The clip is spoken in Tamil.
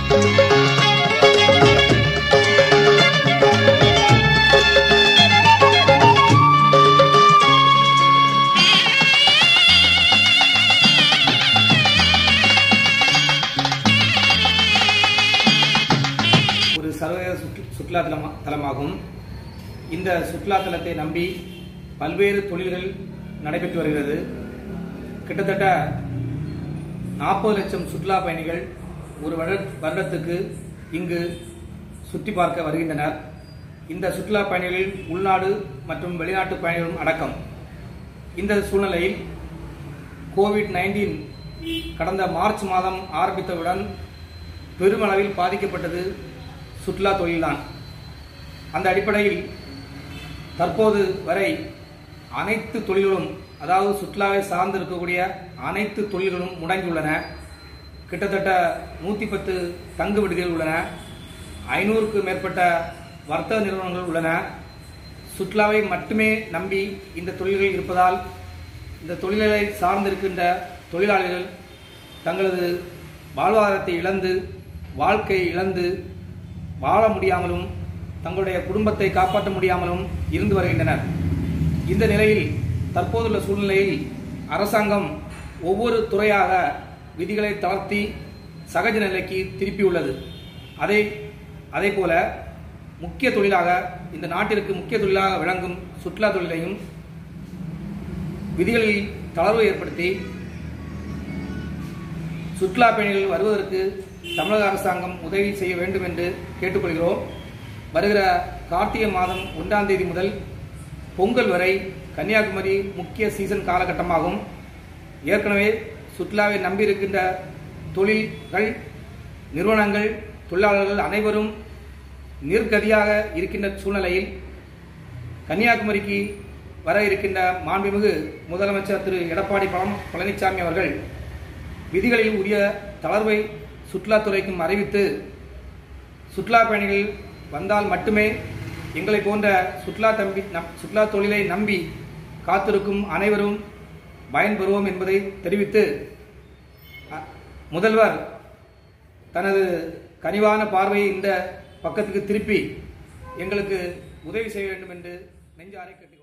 ஒரு சர்வதேச சுற்று சுற்றுலா தலமா தலமாகும் இந்த சுற்றுலா தலத்தை நம்பி பல்வேறு தொழில்கள் நடைபெற்று வருகிறது கிட்டத்தட்ட நாற்பது லட்சம் சுற்றுலா பயணிகள் ஒரு வருட- வருடத்துக்கு இங்கு சுற்றி பார்க்க வருகின்றனர் இந்த சுற்றுலா பயணிகளில் உள்நாடு மற்றும் வெளிநாட்டு பயணிகளும் அடக்கம் இந்த சூழ்நிலையில் கோவிட் நைன்டீன் கடந்த மார்ச் மாதம் ஆரம்பித்தவுடன் பெருமளவில் பாதிக்கப்பட்டது சுற்றுலா தொழில்தான் அந்த அடிப்படையில் தற்போது வரை அனைத்து தொழில்களும் அதாவது சுற்றுலாவை சார்ந்து இருக்கக்கூடிய அனைத்து தொழில்களும் முடங்கியுள்ளன கிட்டத்தட்ட நூற்றி பத்து தங்கு விடுதிகள் உள்ளன ஐநூறுக்கு மேற்பட்ட வர்த்தக நிறுவனங்கள் உள்ளன சுற்றுலாவை மட்டுமே நம்பி இந்த தொழில்கள் இருப்பதால் இந்த தொழில்களை சார்ந்திருக்கின்ற தொழிலாளிகள் தங்களது வாழ்வாதாரத்தை இழந்து வாழ்க்கை இழந்து வாழ முடியாமலும் தங்களுடைய குடும்பத்தை காப்பாற்ற முடியாமலும் இருந்து வருகின்றனர் இந்த நிலையில் தற்போதுள்ள சூழ்நிலையில் அரசாங்கம் ஒவ்வொரு துறையாக விதிகளை தளர்த்தி சகஜ நிலைக்கு திருப்பியுள்ளது அதை அதே போல முக்கிய தொழிலாக இந்த நாட்டிற்கு முக்கிய தொழிலாக விளங்கும் சுற்றுலா தொழிலையும் விதிகளில் தளர்வு ஏற்படுத்தி சுற்றுலா பயணிகள் வருவதற்கு தமிழக அரசாங்கம் உதவி செய்ய வேண்டும் என்று கேட்டுக்கொள்கிறோம் வருகிற கார்த்திகை மாதம் ஒன்றாம் தேதி முதல் பொங்கல் வரை கன்னியாகுமரி முக்கிய சீசன் காலகட்டமாகும் ஏற்கனவே சுற்றுலாவை நம்பியிருக்கின்ற தொழில்கள் நிறுவனங்கள் தொழிலாளர்கள் அனைவரும் நிர்கதியாக இருக்கின்ற சூழ்நிலையில் கன்னியாகுமரிக்கு வர இருக்கின்ற மாண்புமிகு முதலமைச்சர் திரு எடப்பாடி பழம் பழனிசாமி அவர்கள் விதிகளில் உரிய தளர்வை சுற்றுலாத்துறைக்கும் அறிவித்து சுற்றுலா பயணிகள் வந்தால் மட்டுமே எங்களை போன்ற சுற்றுலா தம்பி நம் சுற்றுலா தொழிலை நம்பி காத்திருக்கும் அனைவரும் பயன்பெறுவோம் என்பதை தெரிவித்து அ- முதல்வர் தனது கனிவான பார்வையை இந்த பக்கத்துக்கு திருப்பி எங்களுக்கு உதவி செய்ய வேண்டும் என்று நெஞ்சாரை கேட்டு